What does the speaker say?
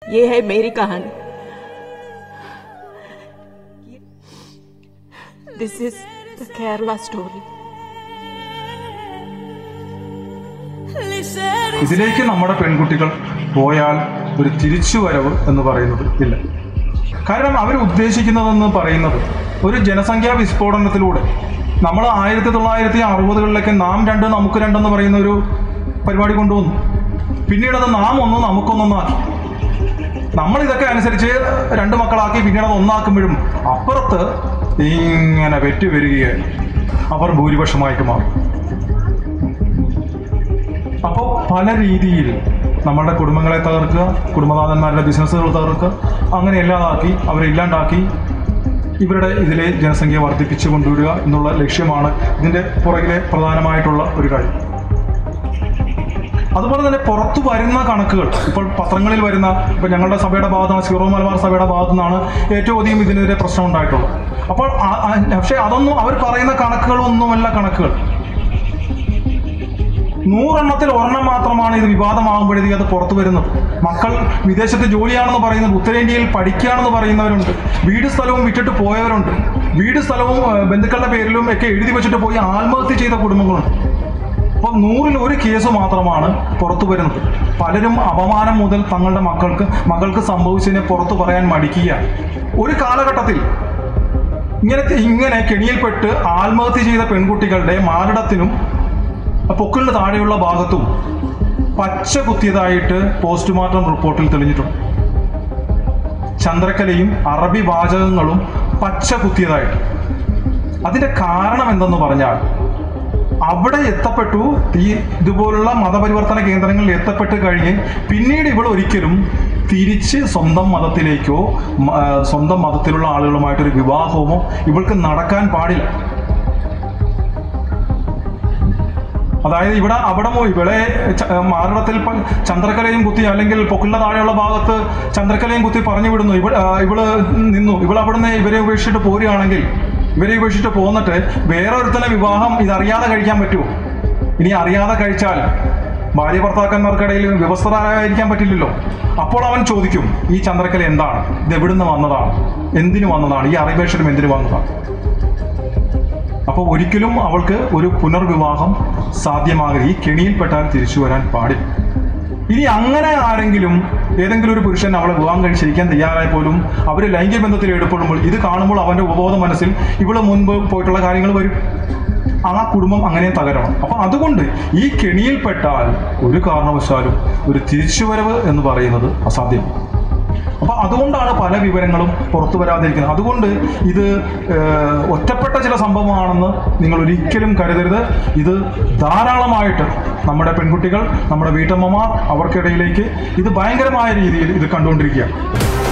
ये है मेरी कहानी this is the Kerala story ഇതിലേക്ക് നമ്മുടെ പെൺകുട്ടികൾ പോയാൽ ഒരു തിരിച്ചുവരവ് എന്ന് പറയുന്നത് ഇല്ല കാരണം അവർ ഉദ്ദേശിക്കുന്നതെന്ന് പറയുന്നത് ഒരു ജനസംഖ്യാ വിസ്ഫോടനത്തിലൂടെ നമ്മൾ ആയിരത്തി തൊള്ളായിരത്തി അറുപതുകളിലൊക്കെ നാം രണ്ട് നമുക്ക് രണ്ടെന്ന് പറയുന്ന ഒരു പരിപാടി കൊണ്ടുവന്നു പിന്നീട് അത് നാം ഒന്ന് നമുക്കൊന്നൊന്നാക്കി നമ്മൾ ഇതൊക്കെ അനുസരിച്ച് രണ്ട് മക്കളാക്കി പിന്നീട് അത് ഒന്നാക്കുമ്പോഴും അപ്പുറത്ത് ഇങ്ങനെ വെറ്റി വരികയായി അവർ ഭൂരിപക്ഷമായിട്ട് മാറും അപ്പോൾ പല രീതിയിൽ നമ്മളുടെ കുടുംബങ്ങളെ തകർക്കുക കുടുംബനാഥന്മാരുടെ ബിസിനസ്സുകൾ തകർക്കുക അങ്ങനെ ഇല്ലാതാക്കി അവരെ ഇല്ലാണ്ടാക്കി ഇവരുടെ ഇതിലെ ജനസംഖ്യ വർദ്ധിപ്പിച്ചു കൊണ്ടുവരിക എന്നുള്ള ലക്ഷ്യമാണ് ഇതിൻ്റെ പുറകിലെ പ്രധാനമായിട്ടുള്ള ഒരു കാര്യം അതുപോലെ തന്നെ പുറത്തു വരുന്ന കണക്കുകൾ ഇപ്പോൾ പത്രങ്ങളിൽ വരുന്ന ഇപ്പോൾ ഞങ്ങളുടെ സഭയുടെ ഭാഗത്താണ് സീറോ മലബാർ സഭയുടെ ഭാഗത്തു നിന്നാണ് ഏറ്റവും അധികം ഇതിനെതിരെ പ്രശ്നം ഉണ്ടായിട്ടുള്ളത് അപ്പോൾ ആ- ആ- പക്ഷേ അതൊന്നും അവർ പറയുന്ന കണക്കുകളൊന്നുമല്ല കണക്കുകൾ നൂറെണ്ണത്തിൽ ഒരെണ്ണം മാത്രമാണ് ഇത് വിവാദമാകുമ്പോഴത്തേക്ക് അത് പുറത്തു വരുന്നത് മക്കൾ വിദേശത്ത് ജോലിയാണെന്ന് പറയുന്നത് ഉത്തരേന്ത്യയിൽ പഠിക്കുകയാണെന്ന് പറയുന്നവരുണ്ട് വീട് സ്ഥലവും വിറ്റിട്ട് പോയവരുണ്ട് വീട് സ്ഥലവും ഏഹ്, ബന്ധുക്കളുടെ പേരിലും ഒക്കെ എഴുതി വെച്ചിട്ട് പോയി ആത്മഹത്യ ചെയ്ത കുടുംബങ്ങളുണ്ട് അപ്പോൾ നൂറിൽ ഒരു കേസ് മാത്രമാണ് പുറത്തു വരുന്നത് പലരും അപമാനം മുതൽ തങ്ങളുടെ മക്കൾക്ക് മകൾക്ക് സംഭവിച്ചതിനെ പുറത്തു പറയാൻ മടിക്കുക ഒരു കാലഘട്ടത്തിൽ ഇങ്ങനെ ഇങ്ങനെ കെണിയിൽപ്പെട്ട് ആത്മഹത്യ ചെയ്ത പെൺകുട്ടികളുടെ മാരടത്തിനും പൊക്കിളിന് താഴെയുള്ള ഭാഗത്തും പച്ച കുത്തിയതായിട്ട് പോസ്റ്റ്മോർട്ടം റിപ്പോർട്ടിൽ തെളിഞ്ഞിട്ടുണ്ട് ചന്ദ്രക്കലയും അറബി വാചകങ്ങളും പച്ച കുത്തിയതായിട്ട് അതിന്റെ കാരണം എന്തെന്ന് പറഞ്ഞാൽ അവിടെ എത്തപ്പെട്ടു ഈ ഇതുപോലുള്ള മതപരിവർത്തന കേന്ദ്രങ്ങളിൽ എത്തപ്പെട്ട് കഴിഞ്ഞ് പിന്നീട് ഇവൾ ഒരിക്കലും തിരിച്ച് സ്വന്തം മതത്തിലേക്കോ മ- ആ, സ്വന്തം മതത്തിലുള്ള ആളുകളുമായിട്ടൊരു വിവാഹമോ ഇവൾക്ക് നടക്കാൻ പാടില്ല അതായത് ഇവിടെ അവിടെ മോ- ഇവിടെ ച- മാറിടത്തിൽ പ- ചന്ദ്രക്കലയും കുത്തി അല്ലെങ്കിൽ പൊക്കിളിന്റെ താഴെയുള്ള ഭാഗത്ത് ചന്ദ്രക്കലയും കുത്തി പറഞ്ഞു വിടുന്നു ഇവ ആ, ഇവള് നിന്നു ഇവൾ അവിടുന്ന് ഇവരെ ഉപേക്ഷിച്ചിട്ട് പോരുകയാണെങ്കിൽ ഇവരെ ഉപേക്ഷിച്ചിട്ട് പോന്നിട്ട് വേറെ ഒരുത്തനെ വിവാഹം ഇതറിയാതെ കഴിക്കാൻ പറ്റുമോ ഇനി അറിയാതെ കഴിച്ചാൽ ഭാര്യ ഭർത്താക്കന്മാർക്കിടയിൽ വ്യവസ്ഥരായിരിക്കാൻ പറ്റില്ലല്ലോ അപ്പോൾ അവൻ ചോദിക്കും ഈ ചന്ദ്രക്കല എന്താണ് ഇത് എവിടുന്ന് വന്നതാണ് എന്തിനു വന്നതാണ് ഈ അറിവേഷനും എന്തിനു വന്നതാണ് അപ്പോൾ ഒരിക്കലും അവൾക്ക് ഒരു പുനർവിവാഹം സാധ്യമാകില്ല ഈ കെണിയിൽപ്പെട്ടാൽ തിരിച്ചു വരാൻ പാടില്ല ഇനി അങ്ങനെ ആരെങ്കിലും ഏതെങ്കിലും ഒരു പുരുഷൻ അവളെ വിവാഹം കഴിച്ചിരിക്കാൻ തയ്യാറായ പോലും അവർ ലൈംഗിക ബന്ധത്തിൽ ഏർപ്പെടുമ്പോൾ ഇത് കാണുമ്പോൾ അവന്റെ ഉപബോധ മനസ്സിൽ ഇവള് മുൻപ് പോയിട്ടുള്ള കാര്യങ്ങൾ വരും ആ കുടുംബം അങ്ങനെ തകരണം അപ്പൊ അതുകൊണ്ട് ഈ കെണിയിൽപ്പെട്ടാൽ ഒരു കാരണവശാലും ഒരു തിരിച്ചുവരവ് എന്ന് പറയുന്നത് അസാധ്യമാണ് അപ്പൊ അതുകൊണ്ടാണ് പല വിവരങ്ങളും പുറത്തു വരാതിരിക്കുന്നത് അതുകൊണ്ട് ഇത് ഏഹ്, ഒറ്റപ്പെട്ട ചില സംഭവമാണെന്ന് നിങ്ങൾ ഒരിക്കലും കരുതരുത് ഇത് ധാരാളമായിട്ട് നമ്മുടെ പെൺകുട്ടികൾ നമ്മുടെ വീട്ടമ്മമാർ അവർക്കിടയിലേക്ക് ഇത് ഭയങ്കരമായ രീതിയിൽ ഇത് കണ്ടുകൊണ്ടിരിക്കുക